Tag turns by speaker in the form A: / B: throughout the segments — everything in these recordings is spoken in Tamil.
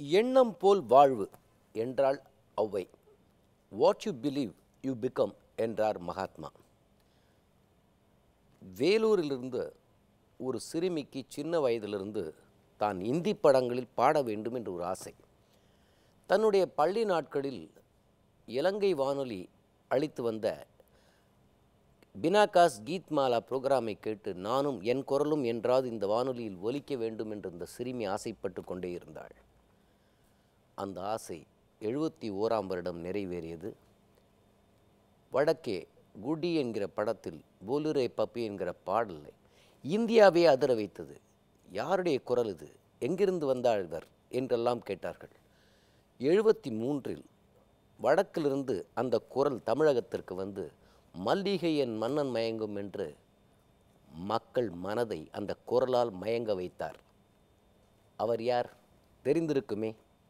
A: எண்ணம் போல் வாழ்வு என்றாள் Avvai what you believe you become என்றார் மகாத்மா வேலூரிலிருந்து ஒரு சிறுமிக்கு சின்ன வயதிலிருந்து தான் இந்தி படங்களில் பாட வேண்டும் என்று ஒரு ஆசை தன்னுடைய பள்ளி நாட்களில் இலங்கை வானொலி அளித்து வந்த பினாகாஸ் கீத் மாலா புரோகிராமை கேட்டு நானும் என் குரலும் என்றாவது இந்த வானொலியில் ஒலிக்க வேண்டும் என்று இந்த சிறுமி ஆசைப்பட்டு கொண்டே இருந்தாள் அந்த ஆசை எழுபத்தி ஓராம் வருடம் நிறைவேறியது வடக்கே குடி என்கிற படத்தில் போலுரே பப்பி என்கிற பாடலை இந்தியாவே அதிர வைத்தது யாருடைய குரல் இது எங்கிருந்து வந்தாள் இவர் என்றெல்லாம் கேட்டார்கள் எழுபத்தி மூன்றில் வடக்கிலிருந்து அந்த குரல் தமிழகத்திற்கு வந்து மல்லிகை என் மன்னன் மயங்கும் என்று மக்கள் மனதை அந்த குரலால் மயங்க வைத்தார் அவர் யார் தெரிந்திருக்குமே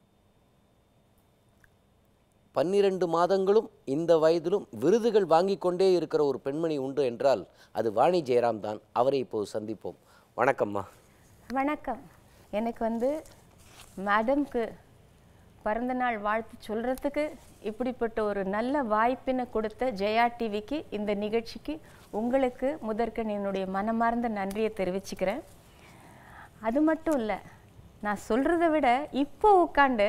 A: பன்னிரண்டு மாதங்களும் இந்த வயதிலும் விருதுகள் வாங்கி கொண்டே இருக்கிற ஒரு பெண்மணி உண்டு என்றால் அது வாணி ஜெயராம் தான் அவரை இப்போது சந்திப்போம் வணக்கம்மா
B: வணக்கம் எனக்கு வந்து மேடம்க்கு பிறந்தநாள் வாழ்த்து சொல்கிறதுக்கு இப்படிப்பட்ட ஒரு நல்ல வாய்ப்பினை கொடுத்த ஜெயா டிவிக்கு இந்த நிகழ்ச்சிக்கு உங்களுக்கு முதற்கண் என்னுடைய மனமார்ந்த நன்றியை தெரிவிச்சுக்கிறேன் அது மட்டும் இல்லை நான் சொல்கிறத விட இப்போ உட்காந்து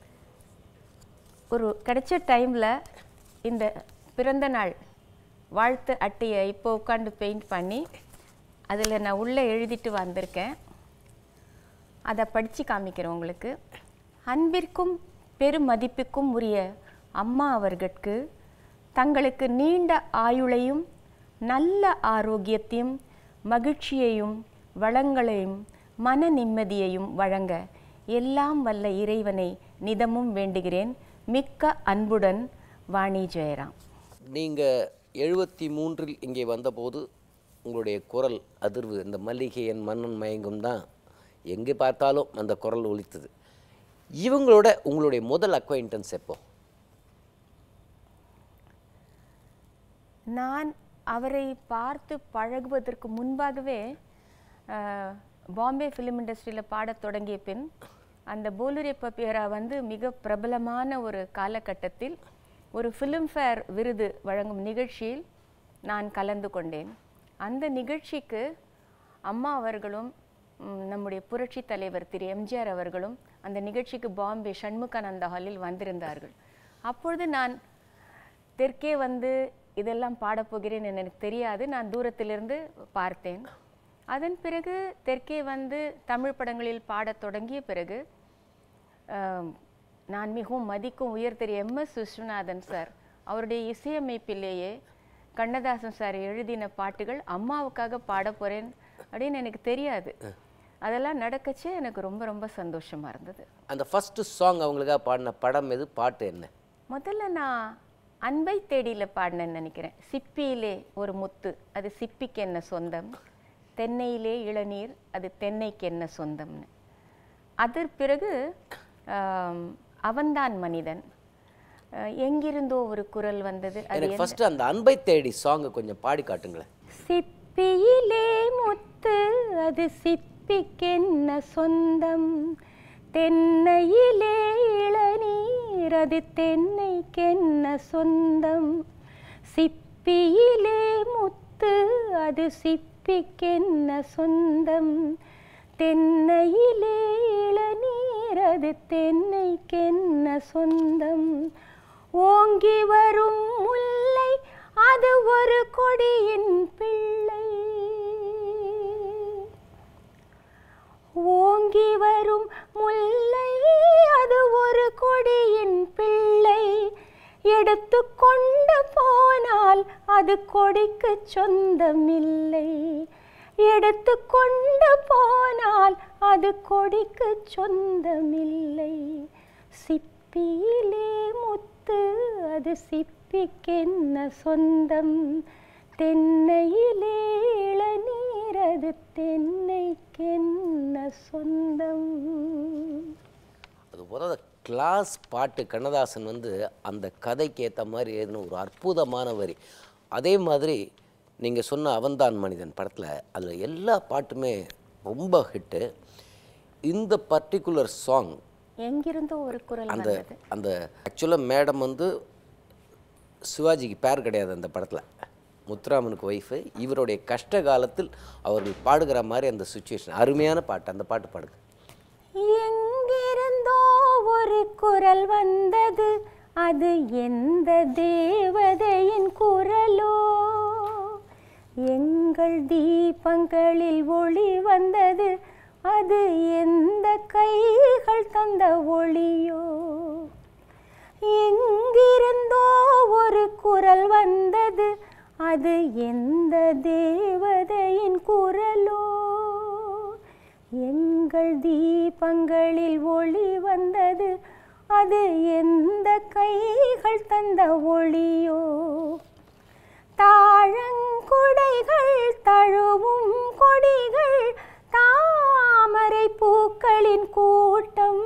B: ஒரு கிடைச்ச டைமில் இந்த பிறந்த நாள் வாழ்த்து அட்டையை இப்போ உட்காந்து பெயிண்ட் பண்ணி அதில் நான் உள்ளே எழுதிட்டு வந்திருக்கேன் அதை படித்து காமிக்கிறேன் உங்களுக்கு அன்பிற்கும் பெருமதிப்புக்கும் உரிய அம்மா அவர்களுக்கு தங்களுக்கு நீண்ட ஆயுளையும் நல்ல ஆரோக்கியத்தையும் மகிழ்ச்சியையும் வளங்களையும் மன நிம்மதியையும் வழங்க எல்லாம் வல்ல இறைவனை நிதமும் வேண்டுகிறேன் மிக்க அன்புடன் வாணி ஜெயராம்
A: நீங்கள் எழுபத்தி மூன்றில் இங்கே வந்தபோது உங்களுடைய குரல் அதிர்வு இந்த மல்லிகை என் மன்னன் மயங்கும் தான் எங்கே பார்த்தாலும் அந்த குரல் ஒலித்தது இவங்களோட உங்களுடைய முதல் அக்வைண்டன்ஸ் எப்போ
B: நான் அவரை பார்த்து பழகுவதற்கு முன்பாகவே அஹ், பாம்பே ஃபிலிம் இண்டஸ்ட்ரியில் பாடத் தொடங்கிய பின் அந்த போலுரே பப்பியரா வந்து மிக பிரபலமான ஒரு காலகட்டத்தில் ஒரு ஃபிலிம்ஃபேர் விருது வழங்கும் நிகழ்ச்சியில் நான் கலந்து கொண்டேன் அந்த நிகழ்ச்சிக்கு அம்மா அவர்களும் ம், நம்முடைய புரட்சி தலைவர் திரு எம்ஜிஆர் அவர்களும் அந்த நிகழ்ச்சிக்கு பாம்பே சண்முகானந்த ஹாலில் வந்திருந்தார்கள் அப்பொழுது நான் தெற்கே வந்து இதெல்லாம் பாடப்போகிறேன் என்று எனக்கு தெரியாது நான் தூரத்திலிருந்து பார்த்தேன் அதன் பிறகு தெற்கே வந்து தமிழ் படங்களில் பாடத் தொடங்கிய பிறகு ஆம், நான் மிகவும் மதிக்கும் உயர் திரு எம்எஸ் விஸ்வநாதன் சார் அவருடைய இசையமைப்பிலேயே கண்ணதாசன் சார் எழுதின பாட்டுகள் அம்மாவுக்காக பாட போகிறேன் அப்படின்னு எனக்கு தெரியாது அதெல்லாம் நடக்கச்சே எனக்கு ரொம்ப ரொம்ப சந்தோஷமாக இருந்தது
A: அந்த ஃபஸ்ட்டு சாங் அவங்களுக்காக பாடின படம் எது பாட்டு என்ன
B: முதல்ல நான் அன்பை தேடியில் பாடினேன்னு நினைக்கிறேன் சிப்பியிலே ஒரு முத்து அது சிப்பிக்கு என்ன சொந்தம் தென்னையிலே இளநீர் அது தென்னைக்கு என்ன சொந்தம்னு அதற்கு பிறகு ஆம், அவன்தான் மனிதன் அஹ், எங்கிருந்தோ ஒரு குரல் வந்தது அது
A: எனக்கு ஃபஸ்ட்டு அந்த அன்பை தேடி சாங்கை கொஞ்சம் பாடி காட்டுங்களேன்
B: சிப்பியிலே முத்து அது சிப்பிக்கென்ன சொந்தம் தென்னையிலே இளநீர் அது தென்னைக்கென்ன சொந்தம் சிப்பியிலே முத்து அது சிப்பிக்கென்ன சொந்தம் தென்னையிலே இளநீர் அது தென்னைக்கென்ன சொந்தம் ஓங்கி வரும் முல்லை அது ஒரு கொடியின் பிள்ளை ஓங்கி வரும் முல்லை அது ஒரு கொடியின் பிள்ளை எடுத்து கொண்டு போனால் அது கொடிக்கு சொந்தமில்லை எடுத்து கொண்டு போனால் அது கொடிக்கு சொந்தமில்லை சிப்பியிலே முத்து அது சிப்பிக்கென்ன சொந்தம் தென்னையிலே இளநீர் அது தென்னைக்கென்ன சொந்தம்
A: அது போல கிளாஸ் பாட்டு கண்ணதாசன் வந்து அந்த கதைக்கு ஏற்ற மாதிரி எழுதின ஒரு அற்புதமான வரி அதே மாதிரி நீங்கள் சொன்ன அவன்தான் மனிதன் படத்தில் அதில் எல்லா பாட்டுமே ரொம்ப ஹிட்டு இந்த பர்டிகுலர் சாங்
B: எங்கிருந்தோ ஒரு குரல்
A: அந்த
B: வந்தது
A: அந்த ஆக்சுவலாக மேடம் வந்து சிவாஜிக்கு பேர் கிடையாது அந்த படத்தில் முத்துராமனுக்கு ஒய்ஃபு இவருடைய கஷ்ட காலத்தில் அவர்கள் பாடுகிற மாதிரி அந்த சுச்சுவேஷன் அருமையான பாட்டு அந்த பாட்டு பாடுங்க
B: எங்கிருந்தோ ஒரு குரல் வந்தது அது எந்த தேவதையின் குரலோ எங்கள் தீபங்களில் ஒளி வந்தது அது எந்த கைகள் தந்த ஒளியோ எங்கிருந்தோ ஒரு குரல் வந்தது அது எந்த தேவதையின் குரலோ எங்கள் தீபங்களில் ஒளி வந்தது அது எந்த கைகள் தந்த ஒளியோ தாழங்குடைகள் தழுவும் கொடிகள் தாமரை பூக்களின் கூட்டம்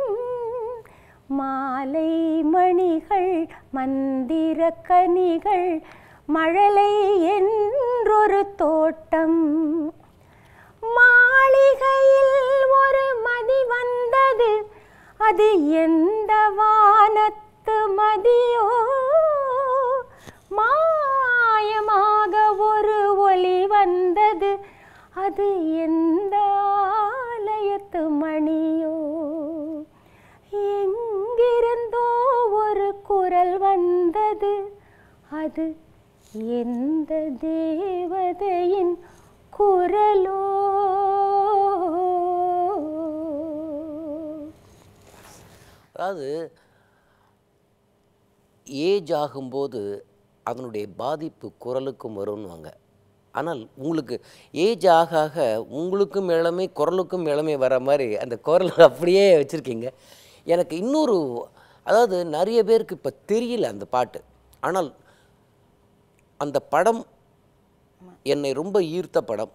B: மாலை மணிகள் மந்திர கனிகள் மழலை என்றொரு தோட்டம் மாளிகையில் ஒரு மதி வந்தது அது எந்த வானத்து மதியோ மாயமாக ஒரு ஒளி வந்தது அது எந்த ஆலயத்து மணியோ எங்கிருந்தோ ஒரு குரல் வந்தது அது எந்த தேவதையின் குரலோ
A: அதாவது ஏஜ் ஆகும்போது அதனுடைய பாதிப்பு குரலுக்கும் வரும்னுவாங்க ஆனால் உங்களுக்கு ஏஜ் ஆக ஆக உங்களுக்கும் இளமை குரலுக்கும் இளமை வர மாதிரி அந்த குரல் அப்படியே வச்சுருக்கீங்க எனக்கு இன்னொரு அதாவது நிறைய பேருக்கு இப்போ தெரியல அந்த பாட்டு ஆனால் அந்த படம் என்னை ரொம்ப ஈர்த்த படம்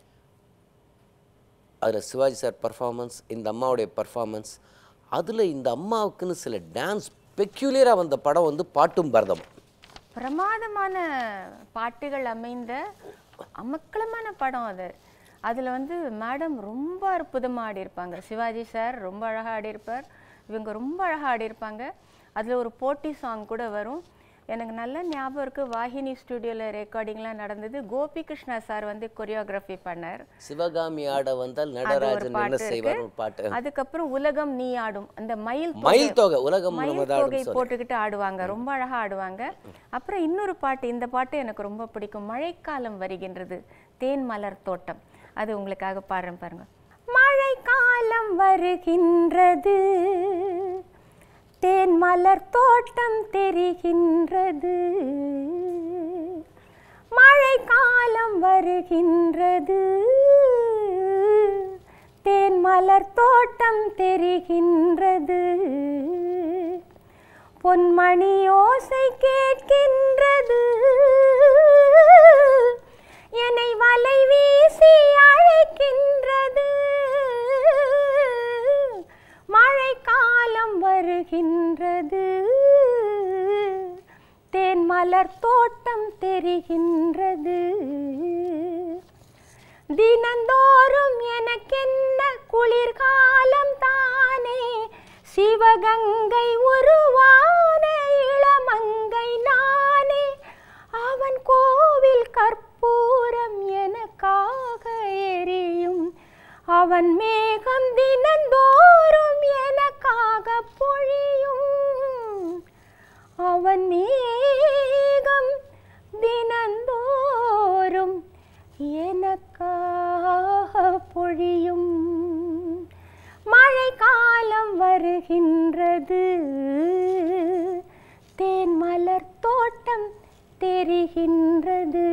A: அதில் சிவாஜி சார் பர்ஃபார்மன்ஸ் இந்த அம்மாவுடைய பர்ஃபார்மன்ஸ் அதில் இந்த அம்மாவுக்குன்னு சில டான்ஸ் பெக்யூலியராக வந்த படம் வந்து பாட்டும் பரதம்
B: பிரமாதமான பாட்டுகள் அமைந்த அமக்களமான படம் அது அதில் வந்து மேடம் ரொம்ப அற்புதமாக ஆடியிருப்பாங்க சிவாஜி சார் ரொம்ப அழகாக ஆடியிருப்பார் இவங்க ரொம்ப அழகாக ஆடியிருப்பாங்க அதில் ஒரு போட்டி சாங் கூட வரும் எனக்கு நல்ல ஞாபகம் இருக்குது வாகினி ஸ்டுடியோவில் ரெக்கார்டிங்லாம் நடந்தது கோபி கிருஷ்ணா சார் வந்து கொரியோகிராஃபி பண்ணார்
A: சிவகாமி ஆட வந்தால்
B: அது ஒரு
A: நடராஜன் என்ன
B: பாட்டு
A: செய்வார்
B: இருக்கு
A: ஒரு பாட்டு
B: அதுக்கப்புறம் உலகம் நீ ஆடும் அந்த மயில் தொகை-
A: மயில் தொகை உலகம்
B: மயில்
A: முழுவதும்
B: தொகை
A: ஆடும்
B: போட்டுக்கிட்டு ஆடுவாங்க ரொம்ப அழகா ஆடுவாங்க அப்புறம் இன்னொரு பாட்டு இந்த பாட்டு எனக்கு ரொம்ப பிடிக்கும் மழைக்காலம் வருகின்றது தேன் மலர் தோட்டம் அது உங்களுக்காக பாடுறேன் பாருங்க மழைக்காலம் வருகின்றது தேன் மலர் தோட்டம் தெரிகின்றது மழைக்காலம் வருகின்றது தேன் மலர் தோட்டம் தெரிகின்றது பொன்மணி ஓசை கேட்கின்றது என்னை வலை வீசி அழைக்கின்றது மழைக்காலம் வருகின்றது தேன் மலர் தோட்டம் தெரிகின்றது தினந்தோறும் எனக்கென்ன குளிர்காலம் தானே சிவகங்கை உருவான இளமங்கை நானே அவன் கோவில் கற்பூரம் எனக்காக எரியும் அவன் மேகம் தினந்தோறும் எனக்காக பொழியும் அவன் மேகம் தினந்தோறும் எனக்காக பொழியும் மழைக்காலம் வருகின்றது தேன் மலர் தோட்டம் தெரிகின்றது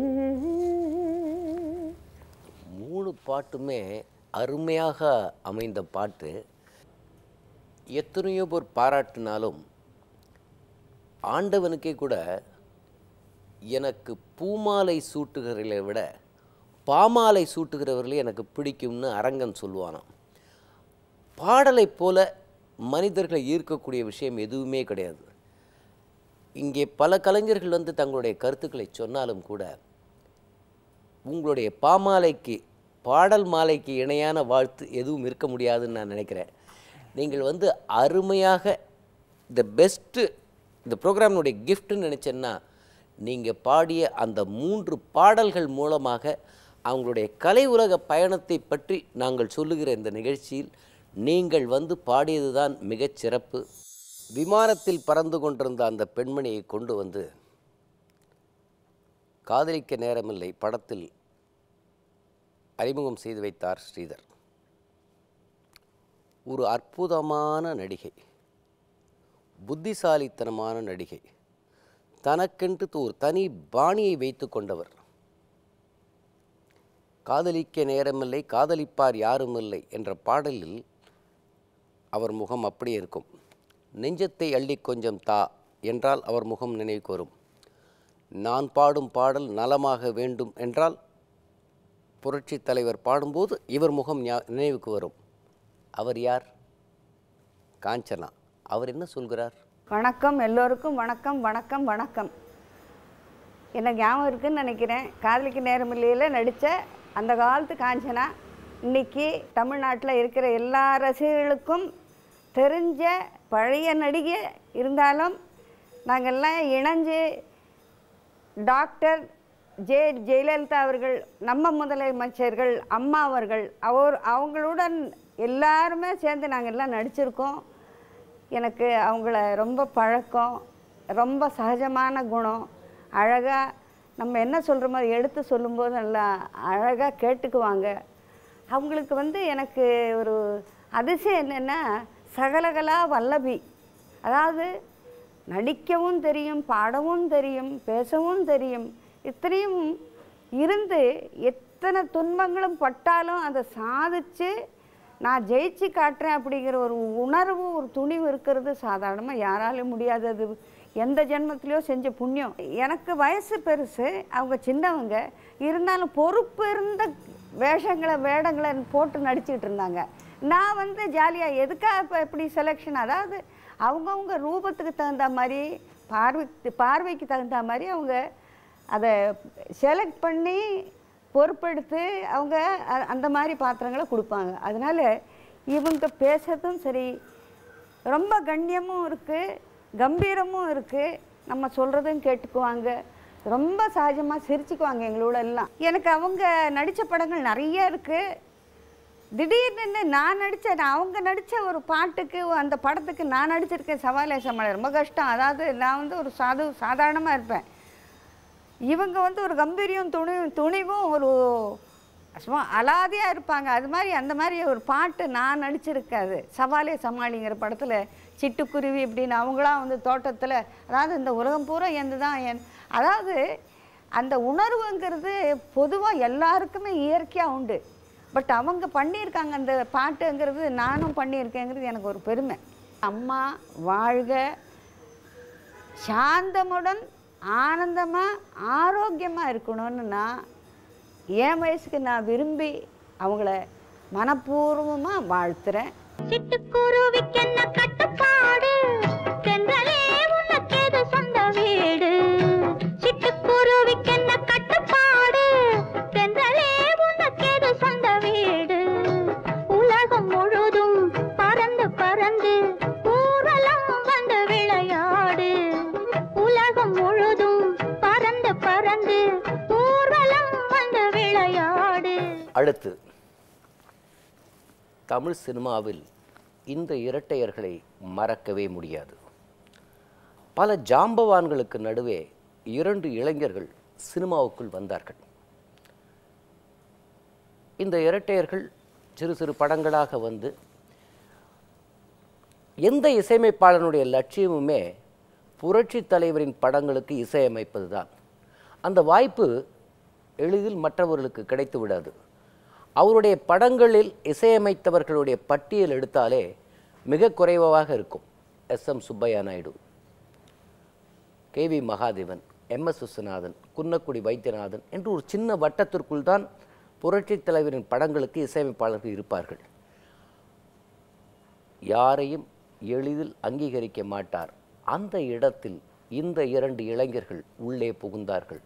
A: மூணு பாட்டுமே அருமையாக அமைந்த பாட்டு எத்தனையோ பேர் பாராட்டினாலும் ஆண்டவனுக்கே கூட எனக்கு பூமாலை சூட்டுகிறவர்களை விட பாமாலை சூட்டுகிறவர்களே எனக்கு பிடிக்கும்னு அரங்கன் சொல்லுவானாம் பாடலைப் போல மனிதர்களை ஈர்க்கக்கூடிய விஷயம் எதுவுமே கிடையாது இங்கே பல கலைஞர்கள் வந்து தங்களுடைய கருத்துக்களை சொன்னாலும் கூட உங்களுடைய பாமாலைக்கு பாடல் மாலைக்கு இணையான வாழ்த்து எதுவும் இருக்க முடியாதுன்னு நான் நினைக்கிறேன் நீங்கள் வந்து அருமையாக த பெஸ்ட்டு இந்த ப்ரோக்ராமினுடைய கிஃப்ட்னு நினச்சேன்னா நீங்கள் பாடிய அந்த மூன்று பாடல்கள் மூலமாக அவங்களுடைய கலை உலக பயணத்தை பற்றி நாங்கள் சொல்லுகிற இந்த நிகழ்ச்சியில் நீங்கள் வந்து பாடியது தான் மிகச் சிறப்பு விமானத்தில் பறந்து கொண்டிருந்த அந்த பெண்மணியை கொண்டு வந்து காதலிக்க நேரமில்லை படத்தில் அறிமுகம் செய்து வைத்தார் ஸ்ரீதர் ஒரு அற்புதமான நடிகை புத்திசாலித்தனமான நடிகை தனக்கென்று ஒரு தனி பாணியை வைத்து கொண்டவர் காதலிக்க நேரமில்லை காதலிப்பார் யாரும் இல்லை என்ற பாடலில் அவர் முகம் அப்படியே இருக்கும் நெஞ்சத்தை அள்ளி கொஞ்சம் தா என்றால் அவர் முகம் நினைவுக்கு வரும் நான் பாடும் பாடல் நலமாக வேண்டும் என்றால் புரட்சி தலைவர் பாடும்போது இவர் முகம் ஞா- நினைவுக்கு வரும் அவர் யார் காஞ்சனா அவர் என்ன சொல்கிறார்
C: வணக்கம் எல்லோருக்கும் வணக்கம் வணக்கம் வணக்கம் எனக்கு ஞாபகம் இருக்குன்னு நினைக்கிறேன் காதலிக்கு நேரமில்லையில் நடித்த அந்த காலத்து காஞ்சனா இன்னைக்கு தமிழ்நாட்டில் இருக்கிற எல்லா ரசிகர்களுக்கும் தெரிஞ்ச பழைய நடிகை இருந்தாலும் நாங்கள்லாம் இணைஞ்சு டாக்டர் ஜே ஜெயலலிதா அவர்கள் நம்ம முதலமைச்சர்கள் அம்மா அவர்கள் அவர் அவங்களுடன் எல்லாருமே சேர்ந்து நாங்கள் எல்லாம் நடிச்சிருக்கோம் எனக்கு அவங்கள ரொம்ப பழக்கம் ரொம்ப சகஜமான குணம் அழகாக நம்ம என்ன சொல்கிறோமோ அதை எடுத்து சொல்லும்போது நல்லா அழகாக கேட்டுக்குவாங்க அவங்களுக்கு வந்து எனக்கு ஒரு அதிசயம் என்னென்னா சகலகலா வல்லபி அதாவது நடிக்கவும் தெரியும் பாடவும் தெரியும் பேசவும் தெரியும் இத்தனையும் இருந்து எத்தனை துன்பங்களும் பட்டாலும் அதை சாதிச்சு நான் ஜெயிச்சு காட்டுறேன் அப்படிங்கிற ஒரு உணர்வு ஒரு துணிவு இருக்கிறது சாதாரணமாக யாராலும் முடியாது அது எந்த ஜென்மத்திலையோ செஞ்ச புண்ணியம் எனக்கு வயசு பெருசு அவங்க சின்னவங்க இருந்தாலும் பொறுப்பு இருந்த வேஷங்களை வேடங்களை போட்டு நடிச்சுக்கிட்டு இருந்தாங்க நான் வந்து ஜாலியாக எதுக்காக இப்போ எப்படி செலெக்ஷன் அதாவது அவங்கவுங்க ரூபத்துக்கு தகுந்த மாதிரி பார்வைக்கு பார்வைக்கு தகுந்த மாதிரி அவங்க அதை செலக்ட் பண்ணி பொறுப்பெடுத்து அவங்க அ- அந்த மாதிரி பாத்திரங்களை கொடுப்பாங்க அதனால் இவங்க பேசுறதும் சரி ரொம்ப கண்ணியமும் இருக்குது கம்பீரமும் இருக்குது நம்ம சொல்கிறதும் கேட்டுக்குவாங்க ரொம்ப சகஜமாக சிரிச்சுக்குவாங்க எங்களோட எல்லாம் எனக்கு அவங்க நடித்த படங்கள் நிறைய இருக்குது திடீர்னு நான் நடித்த அவங்க நடித்த ஒரு பாட்டுக்கு அந்த படத்துக்கு நான் நடிச்சிருக்கேன் சவாலே சமாளி ரொம்ப கஷ்டம் அதாவது நான் வந்து ஒரு சாது சாதாரணமாக இருப்பேன் இவங்க வந்து ஒரு கம்பீரியம் துணி துணிவும் ஒரு சும்மா அலாதியாக இருப்பாங்க அது மாதிரி அந்த மாதிரி ஒரு பாட்டு நான் நடிச்சிருக்காது சவாலே சமாளிங்கிற படத்தில் சிட்டுக்குருவி இப்படின்னு அவங்களாம் வந்து தோட்டத்தில் அதாவது இந்த உலகம் பூரா எந்த தான் என் அதாவது அந்த உணர்வுங்கிறது பொதுவாக எல்லாருக்குமே இயற்கையாக உண்டு பட் அவங்க பண்ணியிருக்காங்க அந்த பாட்டுங்கிறது நானும் பண்ணியிருக்கேங்கிறது எனக்கு ஒரு பெருமை அம்மா வாழ்க சாந்தமுடன் ஆனந்தமாக ஆரோக்கியமாக இருக்கணும்னு நான் என் வயசுக்கு நான் விரும்பி அவங்கள மனப்பூர்வமாக வாழ்த்துறேன்
D: சிட்டுக்குருவிக்கென்ன கட்டுப்பாடு தென்றலே உனக்கேது சொந்த வீடு சிட்டுக்குருவிக்கென்ன கட்டுப்பாடு தென்றலே உனக்கேது சொந்த வீடு உலகம் முழுதும் பறந்து பறந்து ஊரெல்லாம் வந்து விளையாடு உலகம் முழுதும் பறந்து பறந்து ஊரெல்லாம் வந்து விளையாடு
A: அடுத்து தமிழ் சினிமாவில் இந்த இரட்டையர்களை மறக்கவே முடியாது பல ஜாம்பவான்களுக்கு நடுவே இரண்டு இளைஞர்கள் சினிமாவுக்குள் வந்தார்கள் இந்த இரட்டையர்கள் சிறு சிறு படங்களாக வந்து எந்த இசையமைப்பாளனுடைய லட்சியமுமே புரட்சி தலைவரின் படங்களுக்கு இசையமைப்பது தான் அந்த வாய்ப்பு எளிதில் மற்றவர்களுக்கு கிடைத்து விடாது அவருடைய படங்களில் இசையமைத்தவர்களுடைய பட்டியல் எடுத்தாலே மிக குறைவாக இருக்கும் S M Subbaiah Naidu K V Mahadevan M S Viswanathan Kunnakudi Vaidyanathan என்று ஒரு சின்ன வட்டத்திற்குள் தான் புரட்சித் தலைவரின் படங்களுக்கு இசையமைப்பாளர்கள் இருப்பார்கள் யாரையும் எளிதில் அங்கீகரிக்க மாட்டார் அந்த இடத்தில் இந்த இரண்டு இளைஞர்கள் உள்ளே புகுந்தார்கள்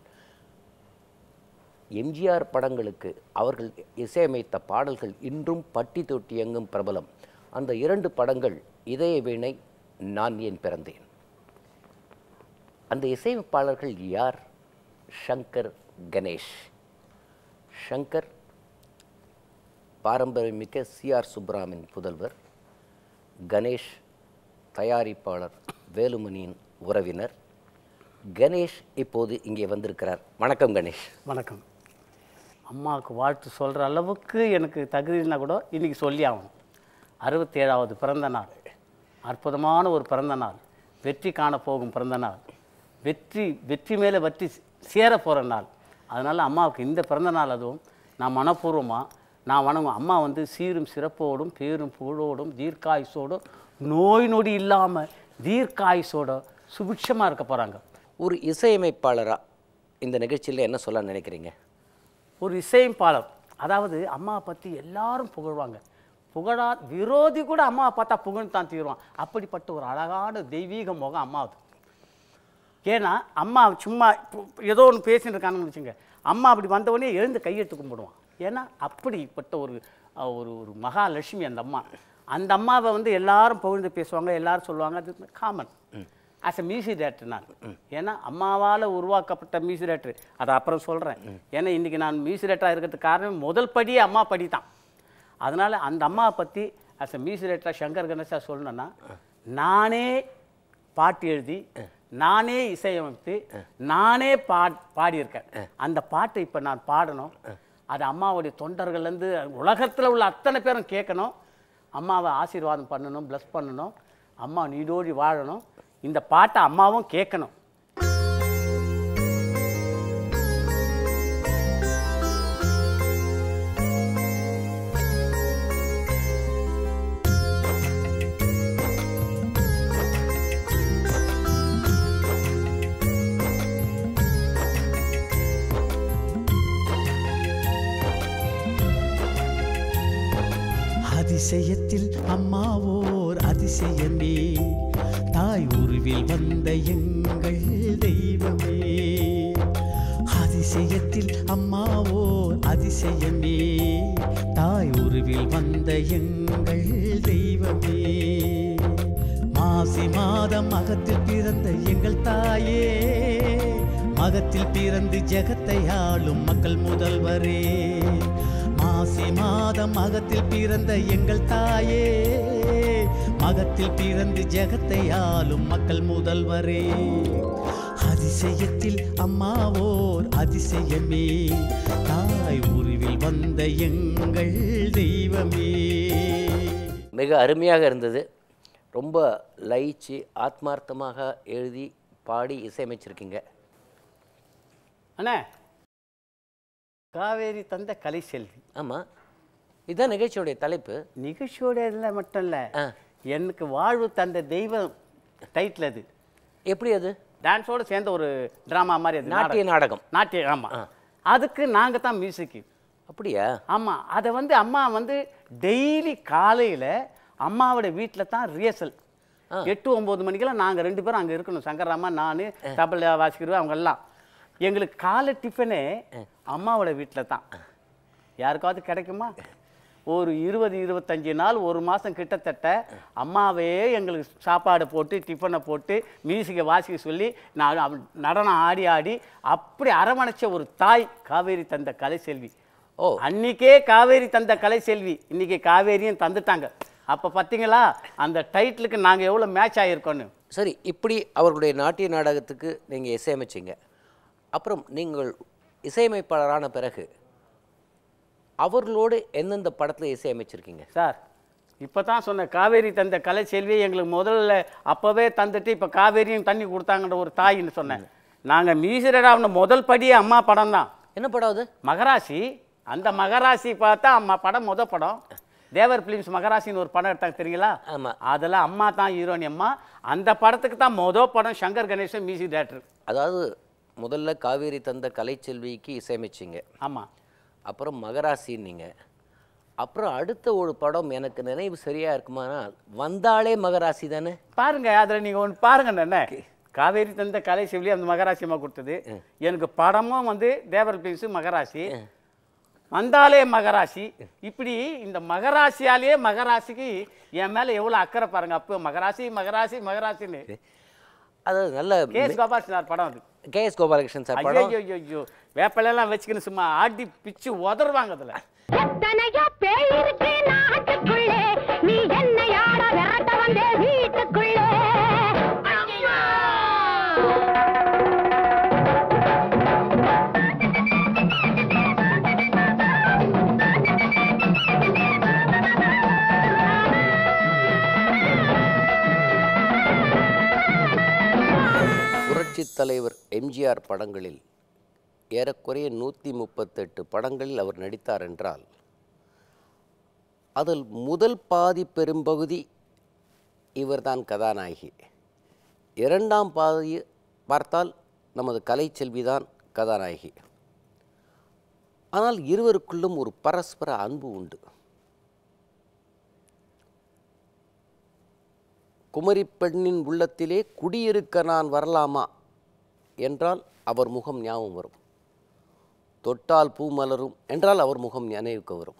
A: எம்ஜிஆர் படங்களுக்கு அவர்கள் இசையமைத்த பாடல்கள் இன்றும் பட்டி தொட்டி எங்கும் பிரபலம் அந்த இரண்டு படங்கள் இதய வீணை நான் ஏன் பிறந்தேன் அந்த இசையமைப்பாளர்கள் யார் ஷங்கர் கணேஷ் ஷங்கர் பாரம்பரியமிக்க சிஆர் சுப்ராமின் புதல்வர் கணேஷ் தயாரிப்பாளர் வேலுமணியின் உறவினர் கணேஷ் இப்போது இங்கே வந்திருக்கிறார் வணக்கம் கணேஷ்
E: வணக்கம் அம்மாவுக்கு வாழ்த்து சொல்கிற அளவுக்கு எனக்கு தகுதினா கூட இன்றைக்கி சொல்லி ஆகணும் அறுபத்தேழாவது பிறந்த நாள் அற்புதமான ஒரு பிறந்த நாள் வெற்றி காண போகும் பிறந்த நாள் வெற்றி வெற்றி மேலே வெற்றி சேர போகிற நாள் அதனால் அம்மாவுக்கு இந்த பிறந்த நாள் அதுவும் நான் மனப்பூர்வமாக நான் வணங்கும் அம்மா வந்து சீரும் சிறப்போடும் பேரும் புகழோடும் தீர்க்காயுசோடும் நோய் நொடி இல்லாமல் தீர்க்காயுசோட சுபிட்சமாக இருக்க போகிறாங்க
A: ஒரு இசையமைப்பாளராக இந்த நிகழ்ச்சியில் என்ன சொல்ல நினைக்கிறீங்க
E: ஒரு இசையமைப்பாளர் அதாவது அம்மாவை பற்றி எல்லாரும் புகழ்வாங்க புகழா விரோதி கூட அம்மாவை பார்த்தா புகழ்ந்து தான் தீருவான் அப்படிப்பட்ட ஒரு அழகான தெய்வீக முகம் அம்மாவுது ஏன்னா அம்மா சும்மா இப்போ ஏதோ ஒன்று பேசிட்டு இருக்காங்கன்னு வச்சுங்க அம்மா அப்படி வந்தவொடனே எழுந்து கையெடுத்து கும்பிடுவான் ஏன்னா அப்படிப்பட்ட ஒரு அஹ், ஒரு ஒரு மகாலட்சுமி அந்த அம்மா அந்த அம்மாவை வந்து எல்லாரும் புகழ்ந்து பேசுவாங்க எல்லாரும் சொல்லுவாங்க அது common as a music director நான் ஏன்னா அம்மாவால் உருவாக்கப்பட்ட மியூசிக் டேரக்டர் அதை அப்புறம் சொல்கிறேன் ஏன்னா இன்றைக்கி நான் மியூசிக் டேரக்டராக இருக்கிறதுக்கு காரணம் முதல் படியே அம்மா படி தான் அதனால் அந்த அம்மாவை பற்றி ஆஸ் அ மியூசிக் டேரக்டராக சங்கர் கணேசா சொல்லணுன்னா நானே பாட்டு எழுதி நானே இசையமைத்து நானே பா பாடியிருக்கேன் அந்த பாட்டை இப்போ நான் பாடணும் அது அம்மாவுடைய தொண்டர்கள்லேருந்து உலகத்தில் உள்ள அத்தனை பேரும் கேட்கணும் அம்மாவை ஆசீர்வாதம் பண்ணணும் ப்ளஸ் பண்ணணும் அம்மா நீடோடி வாழணும் இந்த பாட்டை அம்மாவும் கேட்கணும்
F: அதிசயத்தில் அம்மாவோர் அதிசயமே தாய் உருவில் வந்த எங்கள் தெய்வமே அதிசயத்தில் அம்மாவோர் அதிசயமே தாய் உருவில் வந்த எங்கள் தெய்வமே மாசி மாதம் மகத்தில் பிறந்த எங்கள் தாயே மகத்தில் பிறந்து ஜெகத்தை ஆளும் மக்கள் முதல்வரே மாசி மாதம் மகத்தில் பிறந்த எங்கள் தாயே மகத்தில் பிறந்து ஜெகத்தை ஆளும் மக்கள் முதல்வரே அதிசயத்தில் அம்மாவோர் அதிசயமே தாய் உருவில் வந்த எங்கள் தெய்வமே
A: மிக அருமையாக இருந்தது ரொம்ப லயிச்சு ஆத்மார்த்தமாக எழுதி பாடி இசையமைச்சிருக்கீங்க
E: அண்ணே காவேரி தந்த கலை செல்வி
A: ஆமாம் இதுதான் நிகழ்ச்சியுடைய தலைப்பு
E: நிகழ்ச்சியோட இதில் மட்டும் இல்லை
A: ஆ.
E: எனக்கு வாழ்வு தந்த தெய்வம் டைட்டில் அது
A: எப்படி அது
E: டான்ஸோட சேர்ந்த ஒரு ட்ராமா மாதிரி அது
A: நாட்டிய
E: நாடகம்.
A: நாடகம்
E: நாட்டிய ஆமாம் அதுக்கு நாங்கள் தான் மியூசிக்கு
A: அப்படியா
E: ஆமாம் அதை வந்து அம்மா வந்து டெய்லி காலையில் அம்மாவோட வீட்டில் தான் ரிஹர்சல் எட்டு ஒம்பது மணிக்கெல்லாம் நாங்கள் ரெண்டு பேரும் அங்கே இருக்கணும் சங்கராமா நான் தபல வாசிக்கிறோம் அவங்க எல்லாம் எங்களுக்கு காலை டிஃபனே அம்மாவோட வீட்டில் தான் யாருக்காவது கிடைக்குமா ஒரு இருபது இருபத்தஞ்சி நாள் ஒரு மாதம் கிட்டத்தட்ட அம்மாவே எங்களுக்கு சாப்பாடு போட்டு டிஃபனை போட்டு மியூசிக்கை வாசிக்க சொல்லி நான் அவ- நடனம் ஆடி ஆடி அப்படி அரவணைச்ச ஒரு தாய் காவேரி தந்த கலைசெல்வி
A: ஓ.
E: அன்னைக்கே காவேரி தந்த கலைசெல்வி இன்னைக்கு காவேரியும் தந்துட்டாங்க அப்போ பார்த்தீங்களா அந்த டைட்டிலுக்கு நாங்கள் எவ்வளோ மேட்ச் ஆகிருக்கோன்னு
A: சரி இப்படி அவர்களுடைய நாட்டிய நாடகத்துக்கு நீங்கள் இசையமைச்சீங்க அப்புறம் நீங்கள் இசையமைப்பாளரான பிறகு அவர்களோடு எந்தெந்த படத்தில் இசையமைச்சிருக்கீங்க
E: சார் இப்போ தான் சொன்ன காவேரி தந்த கலை செல்வி எங்களுக்கு முதல்ல அப்போவே தந்துட்டு இப்போ காவேரியும் தண்ணி கொடுத்தாங்கன்ற ஒரு தாயின்னு சொன்னேன் நாங்கள் மியூசியடான முதல் படியே அம்மா படம் தான்
A: என்ன படம் அது
E: மகராசி அந்த மகராசி பார்த்தா அம்மா படம் முத படம் தேவர் பிலிம்ஸ் மகராசின்னு ஒரு படம் எடுத்தாங்க தெரியுங்களா
A: ஆமா.
E: அதில் அம்மா தான் ஹீரோனி அம்மா அந்த படத்துக்கு தான் முத படம் சங்கர் கணேசன் மியூசிக் டேரக்டர்
A: அதாவது முதல்ல காவேரி தந்த கலைச்செல்விக்கு இசையமைச்சிங்க
E: ஆமாம்
A: அப்புறம் மகராசின்னீங்க அப்புறம் அடுத்த ஒரு படம் எனக்கு நினைவு சரியா இருக்குமானால் வந்தாளே மகராசி தானே
E: பாருங்க அதில் நீங்கள் ஒன்று பாருங்க என்ன காவேரி தந்த கலை செல்வி அந்த மகராசி அம்மா கொடுத்தது எனக்கு படமும் வந்து தேவர் பிலிம்ஸ் மகராசி வந்தாலே மகராசி இப்படி இந்த மகராசியாலேயே மகராசிக்கு என் மேலே எவ்வளோ அக்கறை பாருங்க அப்போ மகராசி மகராசி மகராசின்னு
A: அது நல்ல
E: கே எஸ் கோபால் சார் படம் அது
A: கே எஸ் கோபாலகிருஷ்ணன் சார் படம்
E: ஐயோ ஐயோ ஐயோ வேப்பிலெல்லாம் வச்சுக்கின்னு சும்மா ஆடி பிச்சு உதறுவாங்க அதில்
D: எத்தனையோ பேய் இருக்கு நாட்டுக்குள்ளே நீ என்ன யார விரட்ட வந்தே வீட்டுக்குள்ளே
A: புரட்சித் தலைவர் எம்ஜிஆர் படங்களில் ஏறக்குறைய நூற்றி முப்பத்தெட்டு படங்களில் அவர் நடித்தார் என்றால் அதில் முதல் பாதி பெரும்பகுதி இவர்தான் கதாநாயகி இரண்டாம் பாதி பார்த்தால் நமது கலைச்செல்விதான் கதாநாயகி ஆனால் இருவருக்குள்ளும் ஒரு பரஸ்பர அன்பு உண்டு குமரி பெண்ணின் உள்ளத்திலே குடியிருக்க நான் வரலாமா என்றால் அவர் முகம் ஞாபகம் வரும் தொட்டால் பூ மலரும் என்றால் அவர் முகம் நினைவுக்கு வரும்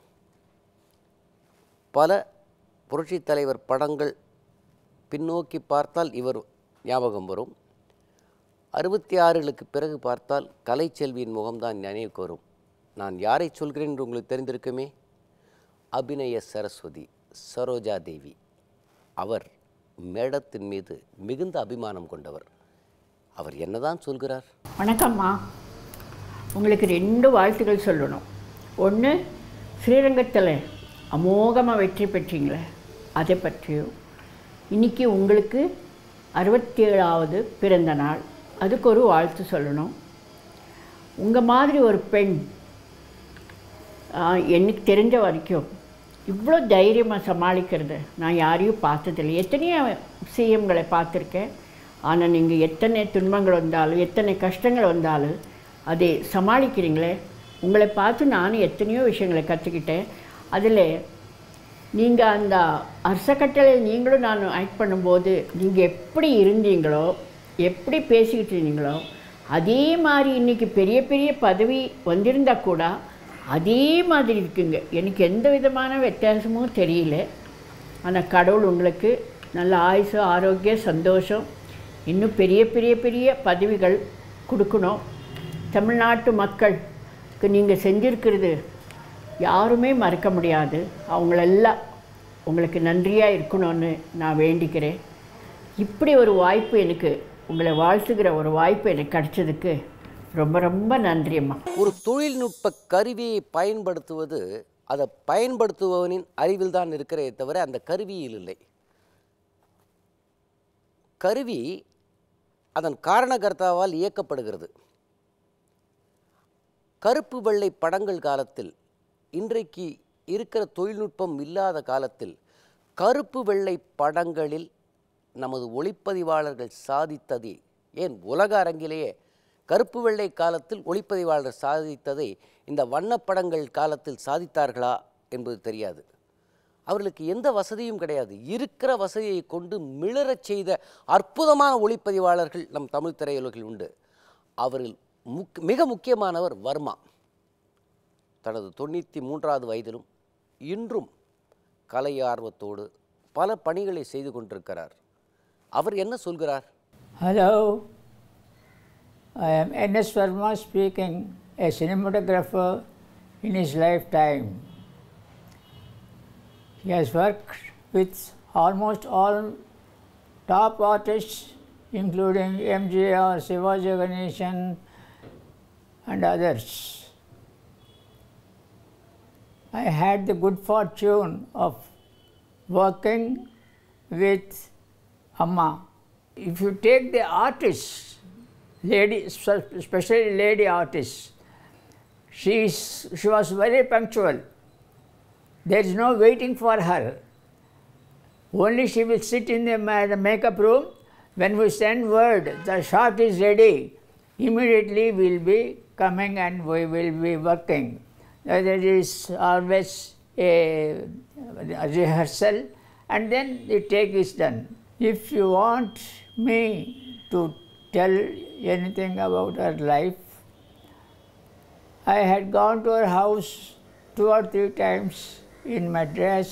A: பல புரட்சித் தலைவர் படங்கள் பின்னோக்கி பார்த்தால் இவர் ஞாபகம் வரும் அறுபத்தி ஆறுகளுக்கு பிறகு பார்த்தால் கலைச்செல்வியின் முகம்தான் நினைவுக்கு வரும் நான் யாரை சொல்கிறேன் என்று உங்களுக்கு தெரிந்திருக்குமே அபிநய சரஸ்வதி சரோஜா தேவி அவர் மேடத்தின் மீது மிகுந்த அபிமானம் கொண்டவர் அவர் என்னதான் சொல்கிறார்
G: வணக்கம்மா உங்களுக்கு ரெண்டு வாழ்த்துக்கள் சொல்லணும் ஒன்று ஸ்ரீரங்கத்தில் அமோகமாக வெற்றி பெற்றீங்களே அதை பற்றியும் இன்னைக்கு உங்களுக்கு அறுபத்தேழாவது பிறந்த நாள் அதுக்கு ஒரு வாழ்த்து சொல்லணும் உங்கள் மாதிரி ஒரு பெண் ஆஹ், எனக்கு தெரிஞ்ச வரைக்கும் இவ்வளோ தைரியமாக சமாளிக்கிறது நான் யாரையும் பார்த்ததில்லை எத்தனையோ சிஎம்களை பார்த்துருக்கேன் ஆனால் நீங்கள் எத்தனை துன்பங்கள் வந்தாலும் எத்தனை கஷ்டங்கள் வந்தாலும் அதை சமாளிக்கிறீங்களே உங்களை பார்த்து நானும் எத்தனையோ விஷயங்களை கற்றுக்கிட்டேன் அதில் நீங்கள் அந்த அரசக்கட்டளை நீங்களும் நான் ஆக்ட் பண்ணும்போது நீங்கள் எப்படி இருந்தீங்களோ எப்படி பேசிக்கிட்டு இருந்தீங்களோ அதே மாதிரி இன்றைக்கி பெரிய பெரிய பதவி வந்திருந்தா கூட அதே மாதிரி இருக்குங்க எனக்கு எந்த விதமான வித்தியாசமும் தெரியல ஆனால் கடவுள் உங்களுக்கு நல்ல ஆயுசு ஆரோக்கியம் சந்தோஷம் இன்னும் பெரிய பெரிய பெரிய பதவிகள் கொடுக்கணும் தமிழ்நாட்டு மக்களுக்கு நீங்கள் செஞ்சிருக்கிறது யாருமே மறக்க முடியாது அவங்களெல்லாம் உங்களுக்கு நன்றியாக இருக்கணும்னு நான் வேண்டிக்கிறேன் இப்படி ஒரு வாய்ப்பு எனக்கு உங்களை வாழ்த்துகிற ஒரு வாய்ப்பு எனக்கு கிடைச்சதுக்கு ரொம்ப ரொம்ப நன்றி அம்மா
A: ஒரு தொழில்நுட்ப கருவியை பயன்படுத்துவது அதை பயன்படுத்துபவனின் அறிவில் தான் இருக்கிறதே தவிர அந்த கருவியில் இல்லை கருவி அதன் காரணகர்த்தாவால் இயக்கப்படுகிறது கருப்பு வெள்ளை படங்கள் காலத்தில் இன்றைக்கு இருக்கிற தொழில்நுட்பம் இல்லாத காலத்தில் கருப்பு வெள்ளை படங்களில் நமது ஒளிப்பதிவாளர்கள் சாதித்ததை ஏன் உலக அரங்கிலேயே கருப்பு வெள்ளை காலத்தில் ஒளிப்பதிவாளர் சாதித்ததை இந்த வண்ணப்படங்கள் காலத்தில் சாதித்தார்களா என்பது தெரியாது அவர்களுக்கு எந்த வசதியும் கிடையாது இருக்கிற வசதியை கொண்டு மிளறச் செய்த அற்புதமான ஒளிப்பதிவாளர்கள் நம் தமிழ் திரையுலகில் உண்டு அவரில் முக் மிக முக்கியமானவர் வர்மா தனது தொண்ணூற்றி மூன்றாவது வயதிலும் இன்றும் கலை ஆர்வத்தோடு பல பணிகளை செய்து கொண்டிருக்கிறார் அவர் என்ன சொல்கிறார்
H: Hello, I am N.S. Verma speaking, a cinematographer in his lifetime. He has worked with almost all top artists, including MGR, Shivaji Ganeshan, and others. I had the good fortune of working with Amma. If you take the artists, lady, especially lady artists, she, is, she was very punctual. There is no waiting for her. Only she will sit in the ma- the makeup room. When we send word, the shot is ready, immediately we will be coming and we will be working. Uh, There is always a, a rehearsal and then the take is done. If you want me to tell anything about her life, I had gone to her house two or three times in Madras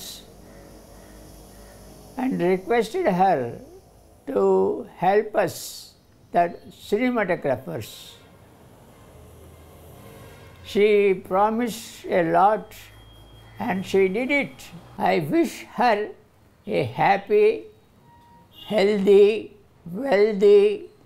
H: and requested her to help us, the cinematographers. She promised a lot and she did it. I wish her a happy, healthy, wealthy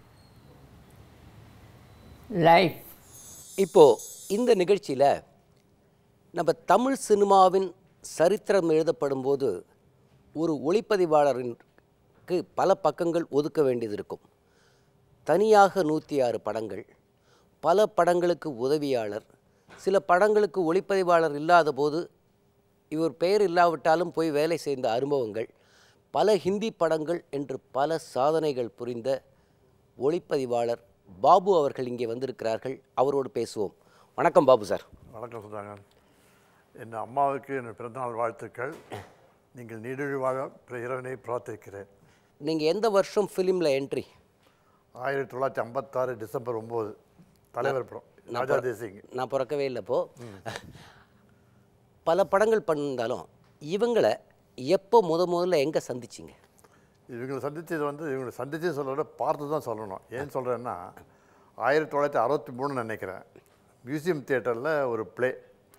H: life.
A: இப்போ இந்த நிகழ்ச்சியில் நம்ம தமிழ் சினிமாவின் சரித்திரம் எழுதப்படும் போது ஒரு ஒளிப்பதிவாளரிற்கு பல பக்கங்கள் ஒதுக்க வேண்டியது இருக்கும் தனியாக நூற்றி ஆறு படங்கள் பல படங்களுக்கு உதவியாளர் சில படங்களுக்கு ஒளிப்பதிவாளர் இல்லாத போது இவர் பெயர் இல்லாவிட்டாலும் போய் வேலை செய்த அனுபவங்கள் பல ஹிந்தி படங்கள் என்று பல சாதனைகள் புரிந்த ஒளிப்பதிவாளர் பாபு அவர்கள் இங்கே வந்திருக்கிறார்கள் அவரோடு பேசுவோம் வணக்கம் பாபு சார்
I: வணக்கம் சுதாகர் என் அம்மாவுக்கு என் பிறந்தநாள் வாழ்த்துக்கள் நீங்கள் நீடுழி வாழ பிற- இறைவனை பிரார்த்திக்கிறேன்
A: நீங்கள் எந்த வருஷம் ஃபிலிமில் என்ட்ரி
I: ஆயிரத்தி தொள்ளாயிரத்தி ஐம்பத்தாறு டிசம்பர் ஒம்பது தலைவர் படம் ராஜா தேசிங்
A: நான் பிறக்கவே இல்லை இப்போ பல படங்கள் பண்ணியிருந்தாலும் இவங்களை எப்போ முத முதல்ல எங்கே சந்திச்சிங்க
I: இவங்களை சந்தித்தது வந்து இவங்களை சந்தித்து சொல்ல விட பார்த்து தான் சொல்லணும் ஏன் சொல்கிறேன்னா ஆயிரத்தி தொள்ளாயிரத்தி அறுபத்தி மூணு நினைக்கிறேன் மியூசியம் தியேட்டரில் ஒரு play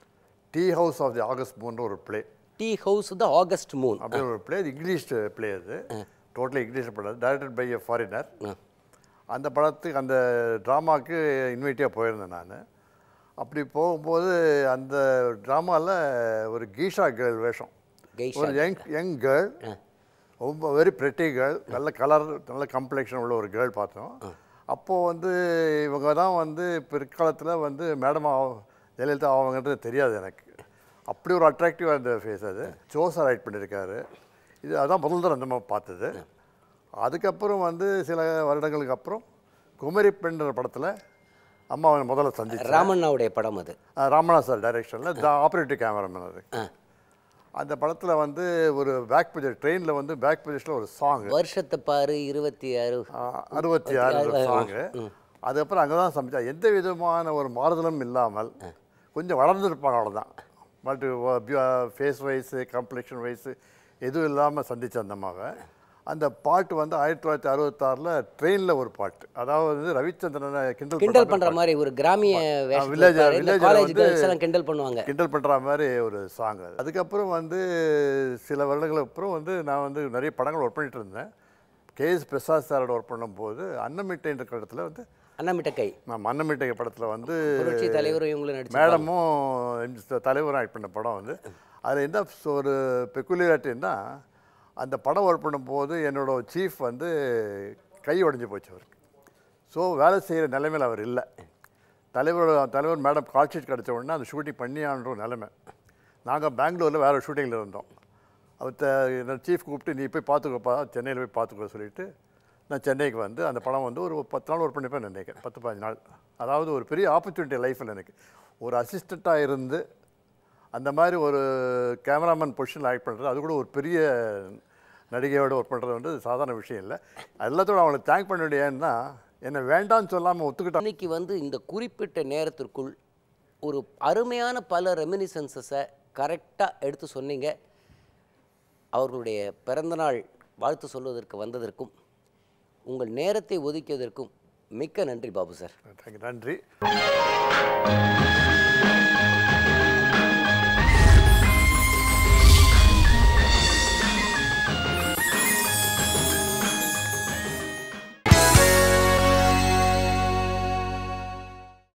I: tea house of the August மூன்ற ஒரு play
A: tea house the August moon
I: அப்படி ஒரு ப்ளே இங்கிலீஷ் ப்ளே அது டோட்டலி இங்கிலீஷ் படம் டைரக்டட் பை எ ஃபாரினர் அந்த படத்துக்கு அந்த ட்ராமாவுக்கு இன்வைட்டியாக போயிருந்தேன் நான் அப்படி போகும்போது அந்த ட்ராமாவில் ஒரு கீஷா கேர்ள் வேஷம்
A: கெய்ஷா
I: ஒரு யங் யங் கேர்ள் ரொம்ப வெரி பிரெட்டி கேர்ள் நல்ல கலர் நல்ல கம்ப்ளெக்ஷன் உள்ள ஒரு கேர்ள் பார்த்தோம் அப்போது வந்து இவங்க தான் வந்து பிற்காலத்தில் வந்து மேடம் ஜெயலலிதா ஆவாங்கன்றது தெரியாது எனக்கு அப்படி ஒரு அட்ராக்டிவாக இருந்த ஃபேஸ் அது ஜோஸா ரைட் பண்ணியிருக்காரு இது அதான் முதல் தடவை அந்த மாதிரி பார்த்தது அதுக்கப்புறம் வந்து சில வருடங்களுக்கு அப்புறம் குமரி பெண்ற படத்தில் அம்மாவை முதல்ல சந்திச்சேன்
A: ராமண்ணாவுடைய படம் அது
I: ராமநாத் சார் டைரக்ஷனில் த ஆப்ரேட்டிவ் கேமராமேன் அது அந்த படத்தில் வந்து ஒரு பேக் பொசிஷன் ட்ரெயினில் வந்து பேக் பொசிஷனில் ஒரு சாங்
A: வருஷத்தை பாரு இருபத்தி ஆறு
I: அறுபத்தி ஆறு சாங்கு அதுக்கப்புறம் அங்கே தான் சமைச்சா எந்த விதமான ஒரு மாறுதலும் இல்லாமல் கொஞ்சம் வளர்ந்துருப்பாங்க அவ்வளோதான் but face wise complexion wise எதுவும் இல்லாமல் சந்திச்ச அந்த அம்மாவை அந்த பாட்டு வந்து ஆயிரத்தி தொள்ளாயிரத்தி அறுபத்தாறில் ட்ரெயினில் ஒரு பாட்டு அதாவது ரவிச்சந்திரனை கிண்டல்
A: கிண்டல் பண்ற மாதிரி ஒரு கிராமிய வேஷத்துல
I: village-
A: இருப்பாரு. இந்த
I: village ல
A: காலேஜ்
I: வந்து-
A: கேர்ள்ஸ் எல்லாம் கிண்டல் பண்ணுவாங்க
I: கிண்டல் பண்ணுற மாதிரி ஒரு சாங் அது அதுக்கப்புறம் வந்து சில வருடங்களுக்கு அப்புறம் வந்து நான் வந்து நிறைய படங்கள் ஒர்க் பண்ணிட்டு இருந்தேன் கேஎஸ் பிரசாத் சாரோட ஒர்க் பண்ணும்போது அன்னமிட்டைன்ற இடத்துல வந்து
A: அண்ணாமிட்ட கை
I: நான் அன்னமிட்டை படத்தில் வந்து
A: புரட்சி தலைவரும் இவங்களும் நடிச்சு
I: மேடமும் இந்த தலைவரும் ஆக்ட் பண்ண படம் வந்து அதில் என்ன ஒரு பெக்குலியாரிட்டின்னா அந்த படம் ஒர்க் பண்ணும்போது என்னோட சீஃப் வந்து கை உடைஞ்சு போச்சு அவருக்கு ஸோ வேலை செய்கிற நிலைமையில் அவர் இல்லை தலைவர் தலைவர் மேடம் கால் ஷீட் கிடச்ச உடனே அந்த ஷூட்டிங் பண்ணியான்ற ஒரு நிலைமை நாங்கள் பெங்களூரில் வேறு ஷூட்டிங்கில் இருந்தோம் அவர் சீஃப் கூப்பிட்டு நீ போய் பார்த்துக்கப்பா சென்னையில் போய் பார்த்துக்கோ சொல்லிட்டு நான் சென்னைக்கு வந்து அந்த படம் வந்து ஒரு பத்து நாள் ஒர்க் பண்ணிப்பேன் நினைக்கிறேன் பத்து பதினஞ்சு நாள் அதாவது ஒரு பெரிய ஆப்பர்ச்சுனிட்டி லைஃப்பில் எனக்கு ஒரு அசிஸ்டண்ட்டாக இருந்து அந்த மாதிரி ஒரு கேமராமேன் பொசிஷனில் ஆக்ட் பண்ணுறது அது கூட ஒரு பெரிய நடிகையோட ஒர்க் பண்ணுறது வந்து சாதாரண விஷயம் இல்லை எல்லாத்தோட அவங்களுக்கு தேங்க் பண்ண வேண்டிய ஏன்னா என்னை வேண்டாம்னு சொல்லாமல் ஒத்துக்கிட்டான்
A: இன்னைக்கு வந்து இந்த குறிப்பிட்ட நேரத்திற்குள் ஒரு அருமையான பல ரெமினிசன்சஸை கரெக்டாக எடுத்து சொன்னீங்க அவர்களுடைய பிறந்தநாள் வாழ்த்து சொல்வதற்கு வந்ததற்கும் உங்கள் நேரத்தை ஒதுக்கியதற்கும் மிக்க நன்றி பாபு சார்
I: நன்றி